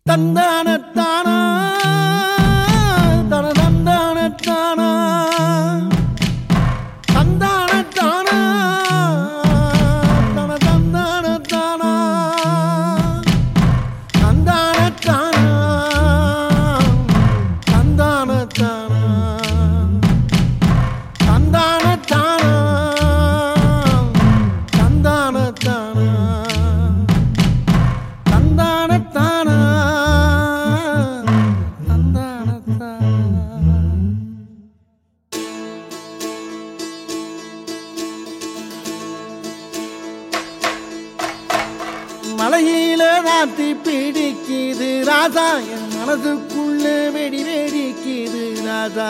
தந்தானத்தானா தன தந்தானத்தானா தந்தானத்தானா தன தந்தானத்தானா தந்தானத்தானா தந்தானத்தானா தந்தானத்தானா தந்தானத்தானா தந்தானத்தானா தந்தானத்தானா மலையில ராத்தி பிடிக்குது ராஜா என் மனதுக்குள்ள வெடி வெடிக்குது ராஜா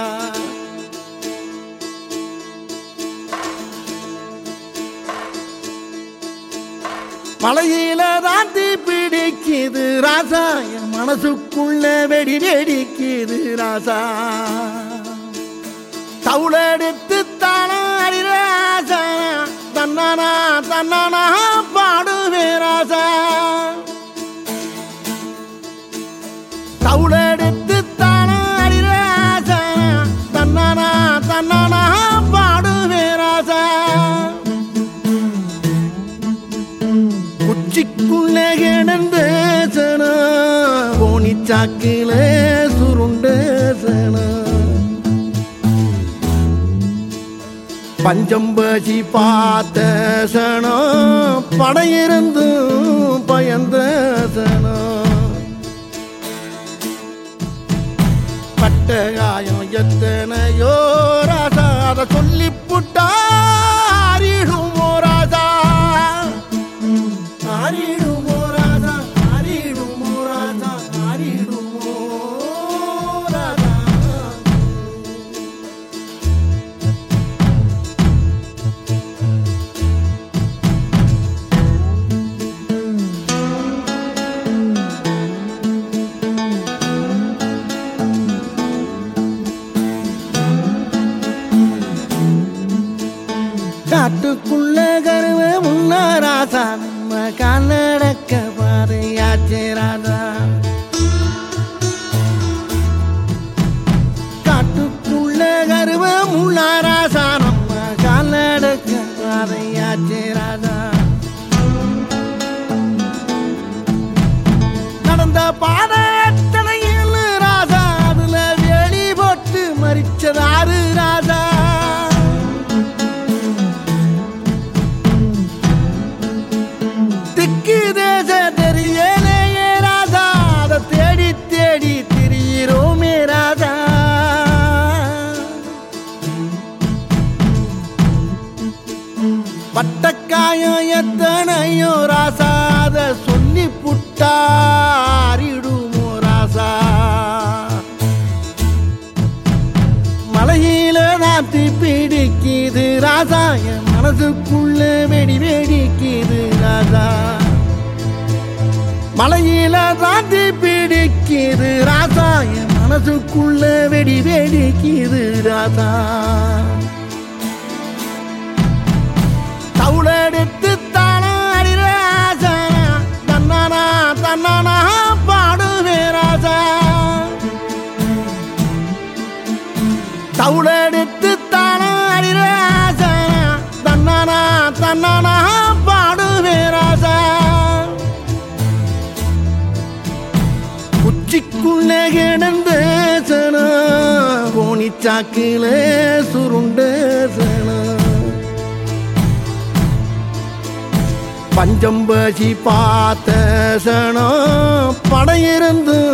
மலையில ராத்தி பிடிக்குது ராஜா என் மனசுக்குள்ள வெடி வெடிக்குது ராஜா தவுளெடுத்து தானாடி ராஜா தன்னானா தன்னானா பாடுவே ராஜா தவுளெடுத்து தானாடி ராஜா தன்னானா தன்னானா பாடுவே ராஜா உச்சிக்குள்ள கிடந்த சனா போனி சாக்கில சுருண்ட சனா பஞ்சம்பசி பார்த்த சனம் படையிருந்தும் பயந்த சனம் பட்ட காயம் எத்தனையோ ராசா அதை சொல்லி புட்டாரிடுமோ ராசா ஆரிடுமோ ராஜா ஆரிடுமோ ராஜா ஆரிடுமோ ராஜா காட்டுக்குள்ள கருவ முன்ன ராசா நம்ம கண்ணடக்க பாதையாச்சே ராஜா காட்டுக்குள்ள கருவ முன்ன ராசா நம்ம கண்ணடக்க பாதையாச்சே ராஜா நடந்த பாதை எத்தனையில் ராஜா அதுல வெளி போட்டு மறிச்சதாரு ராஜா திக்கு தேச தெரியலையே ராஜா அதை தேடி தேடி திரியிறோமே ராஜா பட்டக்காயம் எத்தனையோ ராசா அதை சொல்லி புட்டாரிடுமோ ராசா மலையில நாத்தி பிடிக்குது ராசா என் மனசுக்குள்ள வெடி வெடிக்குது ராசா மலையில தாண்டி பிடிக்குது ராசா என் மனசுக்குள்ள வெடி வெடிக்குது ராசா தவுளெடுத்து தானாடி ராசா தன்னானா தன்னானா பாடுவே ராசா தவுளெடுத்து தானாடி ராசா தன்னானா தன்னானா பாடுவே ராசா உச்சிக்குள்ள கிடந்த சனா கோணி சாக்கில சுருண்ட சனா பஞ்சம்பசி பார்த்த சனம் படையிருந்து